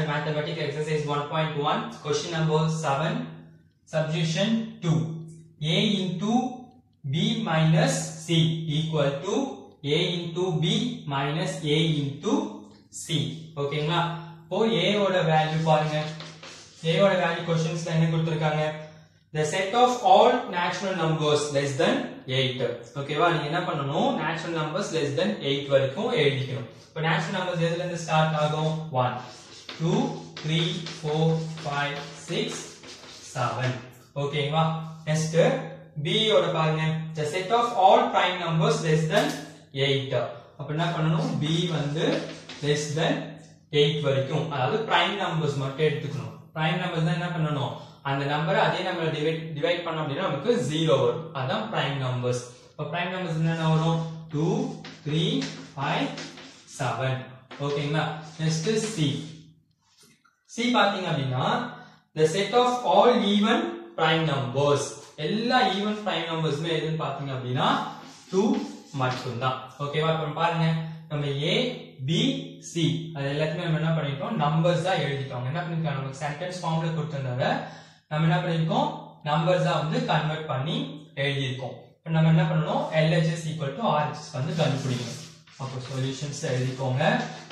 standard mathematics exercise 1.1 question number 7 substitution 2 a into b minus c equal to a into b minus a into c ஓகேங்களா இப்போ a ஓட value பாருங்க a ஓட value கொஸ்டின்ஸ்ல என்ன கொடுத்திருக்காங்க the set of all natural numbers less than 8 ஓகேவா நீங்க என்ன பண்ணணும் natural numbers less than 8 வரைக்கும் எழுதிக்கணும் இப்போ natural numbers எதுல இருந்து ஸ்டார்ட் ஆகும் 1 2 3 4 5 6 7 ஓகேங்களா நெக்ஸ்ட் b ஓட பாருங்க the set of all prime numbers less than 8 அப்ப என்ன பண்ணணும் b வந்து less than 8 வரைக்கும் அதாவது prime numbers மட்டும் எடுத்துக்கணும் prime numbers தான் என்ன பண்ணணும் அந்த நம்பரை அதே நம்பரை டிவைட் டிவைட் பண்ணோம் அப்படின்னா நமக்கு 0 வரும் அதான் prime numbers இப்ப prime numbers என்னென்ன வரும் 2 3 5 7 ஓகேங்களா நெக்ஸ்ட் c C பாத்தீங்க அப்படின்னா the set of all even prime numbers எல்லா even prime numbersமே எதுன்னு பாத்தீங்க அப்படின்னா 2 மட்டும்தான் ஓகேவா இப்போ பாருங்க நம்ம A B C அது எல்லாத்தையுமே நம்ம என்ன பண்ணிட்டோம் நம்பர்ஸ் தான் எழுதிட்டோம் என்ன பண்ணிருக்கோம் நமக்கு சென்டென்ஸ் ஃபார்ம்ல கொடுத்திருந்தாங்க நம்ம என்ன பண்ணிருக்கோம் நம்பர்ஸ் தான் வந்து கன்வெர்ட் பண்ணி எழுதியிருக்கோம் இப்போ நம்ம என்ன பண்ணணும் LHS equal to RHS வந்து கண்டுபிடிக்கணும் அப்போ சொல்யூஷன்ஸ் எழுதிக்கோங்க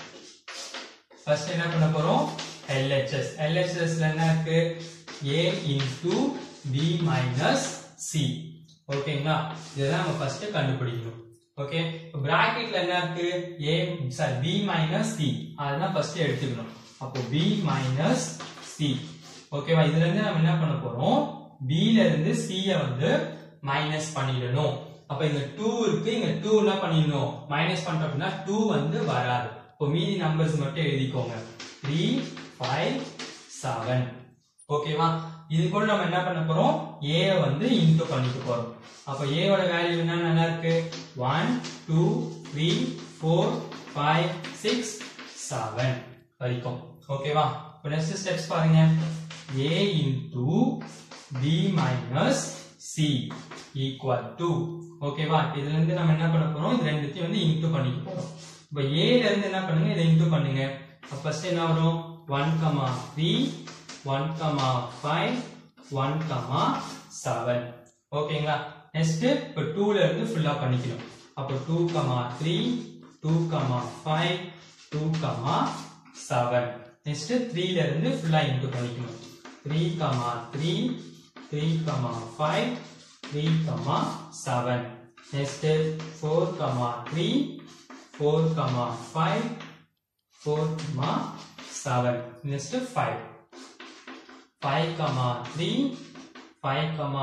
ஃபர்ஸ்ட் என்ன பண்ண போறோம் LHS LHS ல என்ன இருக்கு A into B minus C ஓகேங்களா இதெல்லாம் நம்ம ஃபர்ஸ்ட் கண்டுபிடிக்கணும் ஓகே இப்போ பிராக்கெட்ல என்ன இருக்கு A sorry B minus C அதெல்லாம் ஃபர்ஸ்ட் எடுத்துக்கணும் அப்போ B minus C ஓகேவா இதுல இருந்து நம்ம என்ன பண்ண போறோம் B ல இருந்து C ய வந்து மைனஸ் பண்ணிடணும் அப்ப இங்க 2 இருக்கு இங்க 2 என்ன பண்ணிடணும் மைனஸ் பண்ணிட்டோம் அப்படின்னா 2 வந்து வராது இப்போ மீதி நம்பர்ஸ் மட்டும் எழுதிக்கோங்க 3 5 7 ஓகேவா இது கூட நம்ம என்ன பண்ண போறோம் a ய வந்து இன்டு பண்ணிக்க போறோம் அப்ப a ஓட வேல்யூ என்ன நல்லா இருக்கு 1 2 3 4 5 6 7 வரைக்கும் ஓகேவா இப்போ நெக்ஸ்ட் ஸ்டெப்ஸ் பாருங்க a into b minus c equal to ஓகேவா இதுல இருந்து நம்ம என்ன பண்ண போறோம் இது ரெண்டுத்தையும் வந்து இன்டு பண்ணிக்க போறோம் இப்போ a ல இருந்து என்ன பண்ணுங்க இதை இன்டு பண்ணுங்க அப்ப ஃபர்ஸ்ட் என்ன வரும் 1 கமா 3 1 கமா 5 1 கமா 7 ஓகேங்களா நெக்ஸ்ட் இப்போ 2 ல இருந்து ஃபுல்லா பண்ணிக்கணும் அப்போ 2 கமா 3 2 கமா 5 2 கமா 7 நெக்ஸ்ட் 3 ல இருந்து ஃபுல்லா இன்டு பண்ணிக்கணும் 3 comma 3 3 comma 5 3 comma 7 next 4 comma 3 4 comma 5 4 comma 7 next 5 5 comma 3 5 comma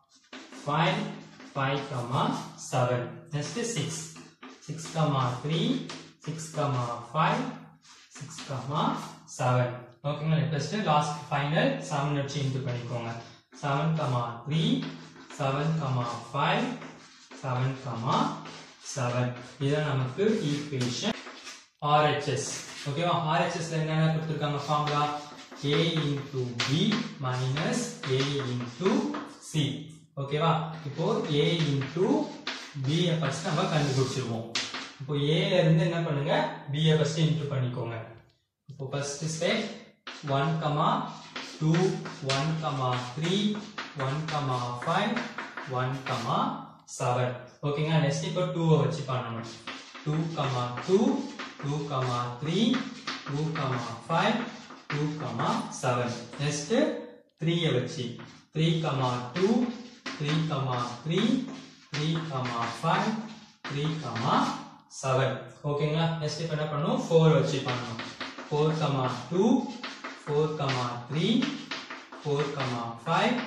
5 5 comma 7 next 6 6 comma 3 6 comma 5 6 comma 7 ஓகேங்களா நெக்ஸ்ட் லாஸ்ட் ஃபைனல் 7 வச்சு இன்டு பண்ணிக்கோங்க 7 comma 3 7 comma 5 7 comma 7 இதுதான் நமக்கு ஈக்குவேஷன் RHS ஓகேவா RHS ல என்னென்ன கொடுத்திருக்காங்க formula A into B minus A into C ஓகேவா இப்போ A into B ய ஃபர்ஸ்ட் நம்ம கண்டுபிடிச்சிருவோம் இப்போ A ல இருந்து என்ன பண்ணுங்க B ய ஃபர்ஸ்ட் இன்டு பண்ணிக்கோங்க இப்போ first step 1 comma 2 1 comma 3 1 comma 5 1 comma 7 ஓகேங்களா நெக்ஸ்ட் இப்போ 2 வ வச்சு பண்ணணும் 2 comma 2 2 comma 3 2 comma 5 2 comma 7 next 3 ய வச்சு 3 comma 2 3 comma 3 3 comma 5 3 comma 7 ஓகேங்களா நெக்ஸ்ட் இப்போ என்ன பண்ணணும் 4 வச்சு பண்ணணும் 4 comma 2 4 comma 3 4 comma 5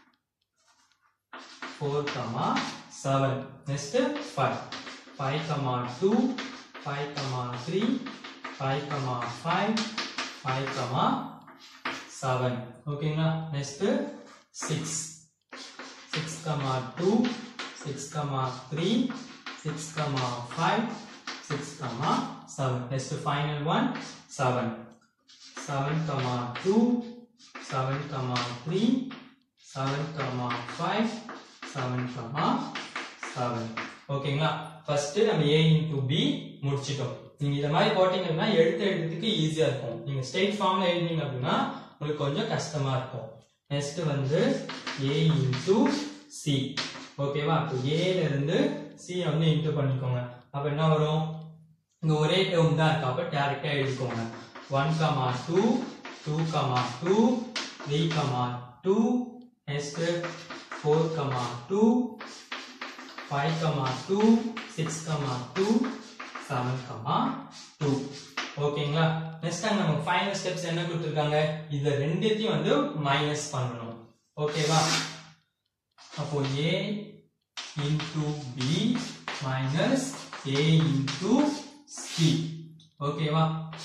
4 comma 7 next 5 5 comma 2 5 comma 3 5 comma 5 5 comma 7 ஓகேங்களா next 6 6 comma 2 6 comma 3 6 comma 5 6 comma 7 next final one 7 7 comma 2 7 comma 3 7 comma 5 7 comma 7 ஓகேங்களா ஃபர்ஸ்ட் நம்ம a into b முடிச்சிட்டோம் நீங்க இத மாதிரி போட்டீங்க அப்படின்னா எழுத்து எழுதுறதுக்கு ஈஸியா இருக்கும் நீங்க ஸ்ட்ரெயிட் ஃபார்ம்ல எழுதினீங்க அப்படின்னா உங்களுக்கு கொஞ்சம் கஷ்டமா இருக்கும் நெக்ஸ்ட் வந்து a இன்டூ சி ஓகேவா அப்போ ஏல இருந்து சி வந்து இன்டூ பண்ணிக்கோங்க அப்ப என்ன வரும் இங்க ஒரே டேர்ம் தான் இருக்கு அப்ப டேரக்டா எழுதிக்கோங்க one comma two two comma two three comma two next four comma two five comma two six comma two seven comma two ஓகேங்களா நெக்ஸ்ட் அங்க நமக்கு ஃபைனல் ஸ்டெப்ஸ் என்ன கொடுத்துருக்காங்க இது ரெண்டுத்தையும் வந்து மைனஸ் பண்ணணும் ஓகேவா அப்போ A into B minus A into C ஓகேவா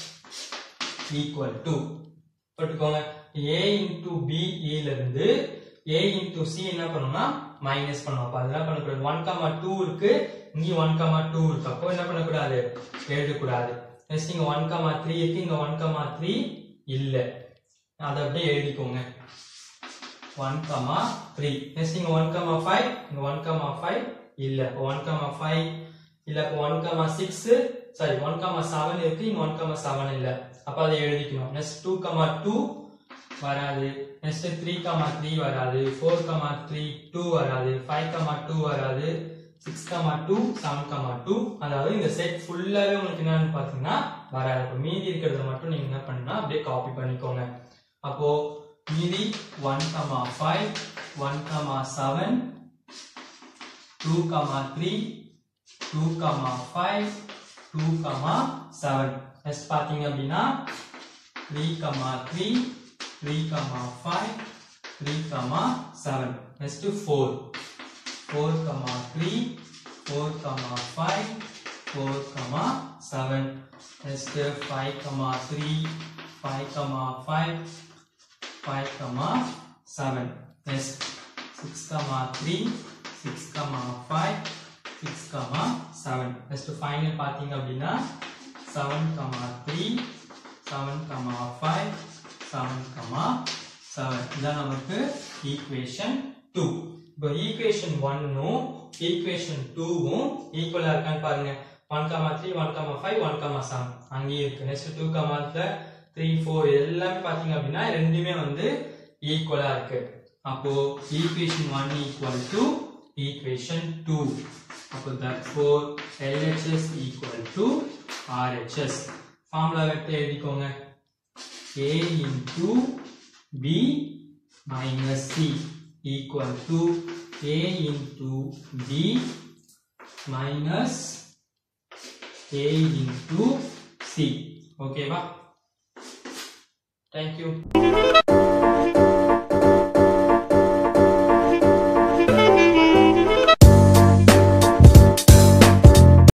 ஈக்குவல் டு போட்டுக்கோங்க ஏ இன்டூ பி ல இருந்து ஏ இன்டூ சி என்ன பண்ணணும்னா மைனஸ் பண்ணணும் அப்ப அதெல்லாம் பண்ணக்கூடாது ஒன் கமா டூ இருக்கு இங்க ஒன் கமா டூ இருக்கு அப்போ என்ன பண்ணக்கூடாது எழுதக்கூடாது நெக்ஸ்ட் இங்க ஒன் கமா த்ரீ இருக்கு இங்க ஒன் கமா த்ரீ இல்ல அதை அப்படியே எழுதிக்கோங்க ஒன் கமா த்ரீ நெக்ஸ்ட் இங்க ஒன் கமா ஃபைவ் இங்க ஒன் கமா ஃபைவ் இல்ல ஒன் கமா ஃபைவ் இல்ல இப்போ one comma six sorry one comma seven இருக்கு இங்க ஒன் கமா செவன் இல்ல அப்ப அதை எழுதிக்கணும் நெக்ஸ்ட் டூ கமா டூ வராது நெக்ஸ்ட் த்ரீ கமா த்ரீ வராது ஃபோர் கமா த்ரீ டூ வராது ஃபைவ் கமா டூ வராது six comma two seven comma two அதாவது இந்த செட் ஃபுல்லாவே உங்களுக்கு என்னன்னு பாத்தீங்கன்னா வராது அப்ப மீதி இருக்கிறத மட்டும் நீங்க என்ன பண்ணா அப்படியே காப்பி பண்ணிக்கோங்க அப்போ மீதி one comma five one comma seven two comma three two comma five two comma seven next பாத்தீங்க அப்படின்னா three comma three three comma five three comma seven next four four comma three four comma five four comma seven next five comma three five comma five five comma seven next six comma three six comma five six comma seven next final பார்த்தீங்க அப்படின்னா seven comma three seven comma five seven comma seven இதான் நமக்கு equation two இப்போ equation ஒன்னும் equation டூவும் ஈக்குவலா இருக்கான்னு பாருங்க one comma three one comma five one comma seven அங்கேயே இருக்கு நெக்ஸ்ட் டூ கமாத்துல த்ரீ ஃபோர் எல்லாமே பாத்தீங்க அப்படின்னா ரெண்டுமே வந்து ஈக்குவலா இருக்கு அப்போ equation one equal to equation two அப்போ therefore LHS equal to RHS formula எடுத்து எழுதிக்கோங்க A into B minus C equal to A into B minus A into C ஓகேவா Thank you